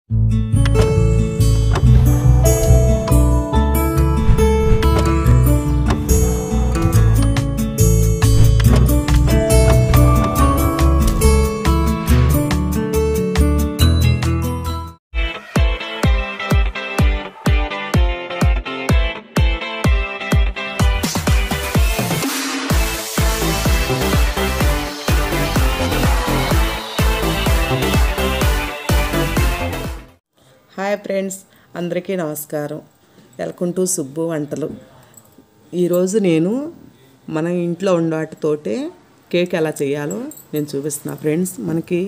Hi friends అందరికీ నమస్కారం welcome to Subbu వంటలు ఈరోజు నేను మన ఇంట్లో ఉన్న వాటితోటే కేక్ ఎలా చేయాలో నేను చూపిస్తున్నా ఫ్రెండ్స్ మనకి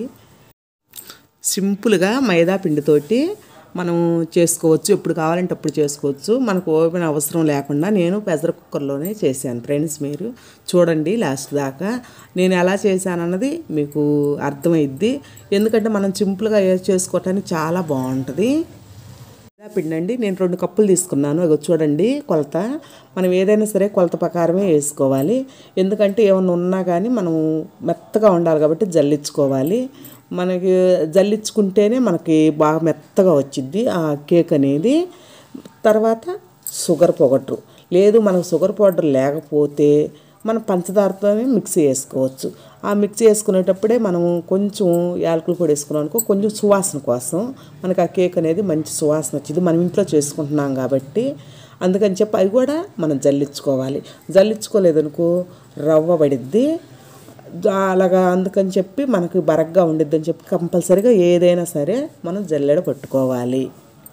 సింపుల్గా మైదా పిండితోటి మనం చేసుకోవచ్చు ఎప్పుడు కావాలంటే అప్పుడు చేసుకోవచ్చు మనకు ఓపెన్ అవసరం లేకుండా నేను ప్రెషర్ కుక్కర్లోనే చేశాను ఫ్రెండ్స్ మీరు చూడండి లాస్ట్ దాకా నేను ఎలా చేశానన్నది మీకు అర్థమైద్ది ఎందుకంటే మనం సింపుల్గా చేసుకోవటానికి చాలా బాగుంటుంది మైదా పిండి అండి నేను రెండు కప్పులు తీసుకున్నాను ఇగో చూడండి కొలత మనం ఏదైనా సరే కొలత ప్రకారమే వేసుకోవాలి ఎందుకంటే ఏమన్నా ఉన్నా కానీ మనం మెత్తగా ఉండాలి కాబట్టి జల్లించుకోవాలి మనకి జల్లించుకుంటేనే మనకి బాగా మెత్తగా వచ్చింది ఆ కేక్ అనేది తర్వాత షుగర్ పౌడర్ లేదు మనకు షుగర్ పౌడర్ లేకపోతే మనం పంచదారతోనే మిక్సీ వేసుకోవచ్చు ఆ మిక్సీ వేసుకునేటప్పుడే మనం కొంచెం యాలకులు పొడి వేసుకున్నాం అనుకో కొంచెం సువాసన కోసం మనకు ఆ కేక్ అనేది మంచి సువాసన వచ్చింది మనం ఇంట్లో చేసుకుంటున్నాం కాబట్టి అందుకని చెప్పి అవి కూడా మనం జల్లించుకోవాలి జల్లించుకోలేదనుకో రవ్వ పడిద్ది అలాగా అందుకని చెప్పి మనకి బరగ్గా ఉండిద్ది అని చెప్పి కంపల్సరీగా ఏదైనా సరే మనం జల్లెడ పట్టుకోవాలి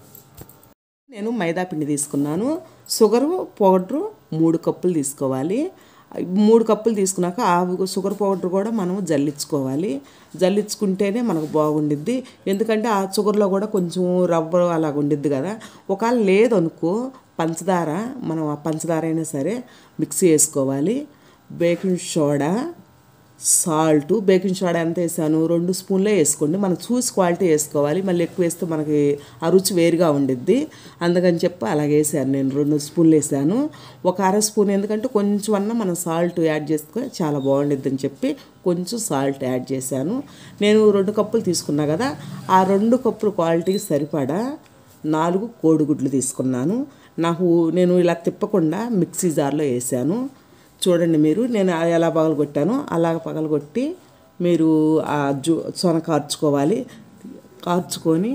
నేను మైదా పిండి తీసుకున్నాను షుగర్ పౌడరు మూడు కప్పులు తీసుకోవాలి మూడు కప్పులు తీసుకున్నాక ఆ షుగర్ పౌడర్ కూడా మనం జల్లించుకోవాలి జల్లించుకుంటేనే మనకు బాగుండిద్ది ఎందుకంటే ఆ షుగర్లో కూడా కొంచెం రవ్వ అలాగ ఉండిద్ది కదా ఒకవేళ లేదనుకో పంచదార మనం ఆ పంచదార అయినా సరే మిక్సీ వేసుకోవాలి baking soda salt baking soda ఎంత వేసాను రెండు స్పూన్లే వేసుకోండి మనం చూసి క్వాలిటీ వేసుకోవాలి మళ్ళీ ఎక్కువ వేస్తే మనకి ఆ రుచి వేరుగా ఉండిద్ది అందుకని చెప్పి అలాగే వేసాను నేను రెండు స్పూన్లు వేసాను ఒక అర స్పూన్ ఎందుకంటే కొంచెం అన్న మనం సాల్ట్ యాడ్ చేసుకొని చాలా బాగుండిద్ది అని చెప్పి కొంచెం సాల్ట్ యాడ్ చేశాను నేను రెండు కప్పులు తీసుకున్నా కదా ఆ రెండు కప్పులు క్వాలిటీకి సరిపడా నాలుగు కోడిగుడ్లు తీసుకున్నాను నాకు నేను ఇలా తిప్పకుండా మిక్సీ జార్లో వేసాను చూడండి మీరు నేను ఎలా పగలగొట్టానో అలాగ పగలగొట్టి మీరు ఆ జు సొన కార్చుకోవాలి కార్చుకొని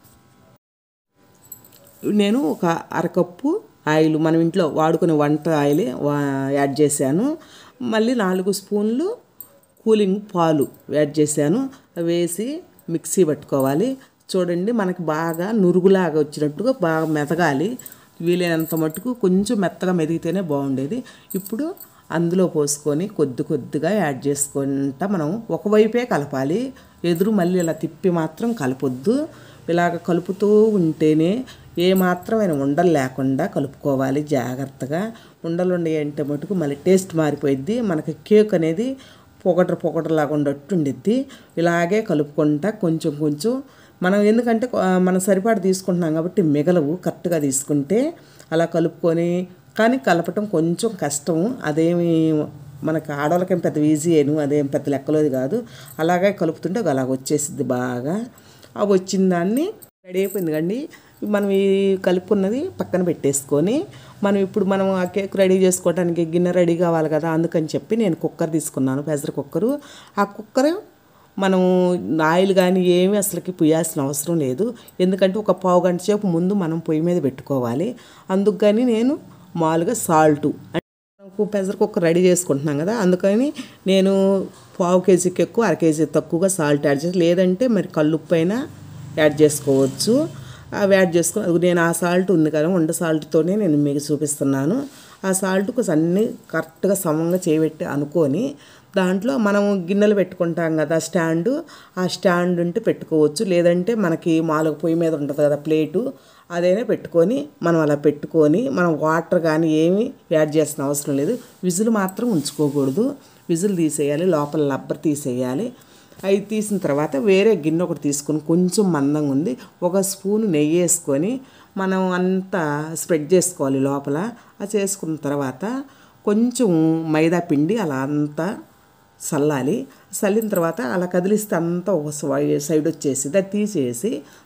నేను ఒక అరకప్పు ఆయిల్ మనం ఇంట్లో వాడుకునే వంట ఆయిల్ యాడ్ చేశాను మళ్ళీ నాలుగు స్పూన్లు కూలింగ్ పాలు యాడ్ చేశాను వేసి మిక్సీ పట్టుకోవాలి చూడండి మనకి బాగా నురుగులాగా వచ్చినట్టుగా బాగా మెతగాలి వీలైనంత మట్టుకు కొంచెం మెత్తగా మెదిగితేనే బాగుండేది ఇప్పుడు అందులో పోసుకొని కొద్ది కొద్దిగా యాడ్ చేసుకుంటా మనం ఒకవైపే కలపాలి ఎదురు మళ్ళీ ఇలా తిప్పి మాత్రం కలపొద్దు ఇలాగ కలుపుతూ ఉంటేనే ఏ మాత్రమైన ఉండలు లేకుండా కలుపుకోవాలి జాగ్రత్తగా ఉండలు ఉండే అంటే మటుకు మళ్ళీ టేస్ట్ మారిపోయిద్ది మనకి కేక్ అనేది పొగటర్ పొగటర్లాగా ఉండట్టు ఉండిద్ది ఇలాగే కలుపుకుంటా కొంచెం కొంచెం మనం ఎందుకంటే మనం సరిపాటు తీసుకుంటున్నాం కాబట్టి మిగలవు కరెక్ట్గా తీసుకుంటే అలా కలుపుకొని కానీ కలపటం కొంచెం కష్టం అదేమి మనకు ఆడవాళ్ళకేం పెద్ద ఈజీ అయ్యాను అదేం పెద్ద లెక్కలోది కాదు అలాగే కలుపుతుంటే అలాగ వచ్చేసిద్ది బాగా ఆ వచ్చిన దాన్ని రెడీ అయిపోయింది కండి మనం ఈ కలుపుకున్నది పక్కన పెట్టేసుకొని మనం ఇప్పుడు మనం ఆ కేక్ రెడీ చేసుకోవడానికి గిన్నె రెడీ కావాలి కదా అందుకని చెప్పి నేను కుక్కర్ తీసుకున్నాను ప్రెషర్ కుక్కరు ఆ కుక్కర్ మనం ఆయిల్ కానీ ఏమీ అసలుకి పుయ్యాల్సిన అవసరం లేదు ఎందుకంటే ఒక పావు గంట సేపు ముందు మనం పొయ్యి మీద పెట్టుకోవాలి అందుకు కానీ నేను మామూలుగా సాల్టు మనకు ప్రెషర్ కుక్కర్ రెడీ చేసుకుంటున్నాం కదా అందుకని నేను పావు కేజీకి ఎక్కువ అర కేజీ తక్కువగా సాల్ట్ యాడ్ చేసి లేదంటే మరి కల్లుప్పు అయినా యాడ్ చేసుకోవచ్చు అవి యాడ్ చేసుకుని అది నేను ఆ సాల్ట్ ఉంది కదా ఉండ సాల్ట్తోనే నేను మీకు చూపిస్తున్నాను ఆ సాల్ట్ కొంచెం అన్నీ కరెక్ట్గా సమంగా చేయబెట్టి అనుకొని దాంట్లో మనం గిన్నెలు పెట్టుకుంటాం కదా స్టాండు ఆ స్టాండ్ ఉంటే పెట్టుకోవచ్చు లేదంటే మనకి మాలకు పొయ్యి మీద ఉంటుంది కదా ప్లేటు అదైనా పెట్టుకొని మనం అలా పెట్టుకొని మనం వాటర్ కానీ ఏమీ యాడ్ చేసిన అవసరం లేదు విజిల్ మాత్రం ఉంచుకోకూడదు విజిల్ తీసేయాలి లోపల లబ్బర్ తీసేయాలి అవి తీసిన తర్వాత వేరే గిన్నె ఒకటి తీసుకొని కొంచెం మందంగా ఉంది ఒక స్పూన్ నెయ్యి వేసుకొని మనం అంతా స్ప్రెడ్ చేసుకోవాలి లోపల అది చేసుకున్న తర్వాత కొంచెం మైదా పిండి అలా అంతా చల్లాలి చల్లిన తర్వాత అలా కదిలిస్తే అంతా ఒక సై- సైడ్ వచ్చేసి అది తీసేసి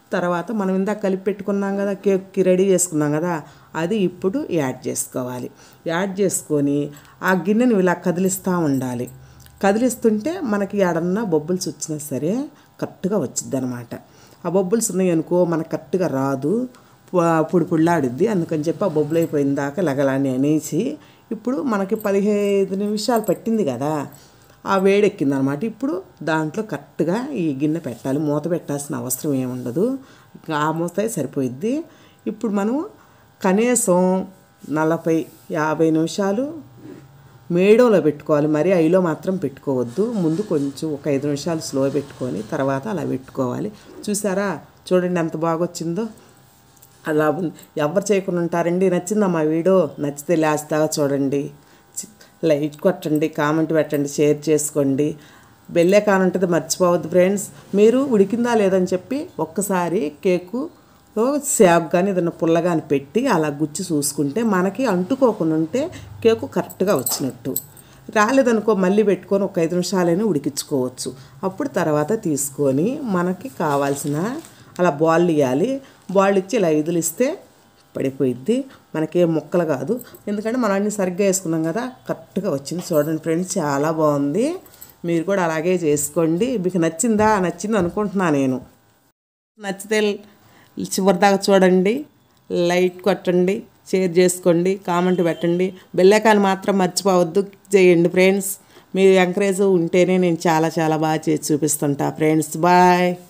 తర్వాత మనం ఇందాక కలిపి పెట్టుకున్నాం కదా కేక్కి రెడీ చేసుకున్నాం కదా అది ఇప్పుడు యాడ్ చేసుకోవాలి యాడ్ చేసుకొని ఆ గిన్నెని ఇలా కదిలిస్తూ ఉండాలి కదిలిస్తుంటే మనకి ఏడన్నా బొబ్బుల్స్ వచ్చినా సరే కరెక్ట్గా వచ్చింది అనమాట ఆ బొబ్బుల్స్ ఉన్నాయి అనుకో మనకు కరెక్ట్గా రాదు పు- పొడి పొడిలాడిద్ది అందుకని చెప్పి ఆ బొబ్బులు అయిపోయిన దాకా లగలాన్ని అనేసి ఇప్పుడు మనకి పదిహేను నిమిషాలు పట్టింది కదా ఆ వేడెక్కింది అనమాట ఇప్పుడు దాంట్లో కరెక్ట్గా ఈ గిన్నె పెట్టాలి మూత పెట్టాల్సిన అవసరం ఏముండదు ఇంకా ఆ మూత సరిపోయిద్ది ఇప్పుడు మనం కనీసం నలభై యాభై నిమిషాలు మేడంలో పెట్టుకోవాలి మరి ఐలో మాత్రం పెట్టుకోవద్దు ముందు కొంచెం ఒక ఐదు నిమిషాలు స్లో పెట్టుకొని తర్వాత అలా పెట్టుకోవాలి చూసారా చూడండి ఎంత బాగా వచ్చిందో అలా ఉంది. ఎవరు చేయకుండా ఉంటారండి నచ్చిందా మా వీడియో నచ్చితే లాస్ట్ దాకా చూడండి చి- లైక్ కొట్టండి కామెంట్ పెట్టండి షేర్ చేసుకోండి బెల్లే కానుంటుంది మర్చిపోవద్దు ఫ్రెండ్స్ మీరు ఉడికిందా లేదని చెప్పి ఒక్కసారి కేకు లో సేప్ కానీ ఏదైనా పుల్ల కానీ పెట్టి అలా గుచ్చి చూసుకుంటే మనకి అంటుకోకుండా ఉంటే కేకు కరెక్ట్గా వచ్చినట్టు రాలేదనుకో మళ్ళీ పెట్టుకొని ఒక ఐదు నిమిషాలైనా ఉడికించుకోవచ్చు అప్పుడు తర్వాత తీసుకొని మనకి కావాల్సిన అలా బాల్ ఇవ్వాలి బాల్ ఇచ్చి ఇలా ఇదిలిస్తే పడిపోయిద్ది మనకేం ముక్కలు కాదు ఎందుకంటే మనం అన్ని సరిగ్గా వేసుకున్నాం కదా కరెక్ట్గా వచ్చింది చూడండి ఫ్రెండ్స్ చాలా బాగుంది మీరు కూడా అలాగే చేసుకోండి మీకు నచ్చిందా నచ్చింది అనుకుంటున్నా నేను నచ్చితే చివరిదాకా చూడండి లైక్ కొట్టండి షేర్ చేసుకోండి కామెంట్ పెట్టండి బెల్లైకాన్ మాత్రం మర్చిపోవద్దు చేయండి ఫ్రెండ్స్ మీరు ఎంకరేజ్ ఉంటేనే నేను చాలా చాలా బాగా చేసి చూపిస్తుంటా ఫ్రెండ్స్ బాయ్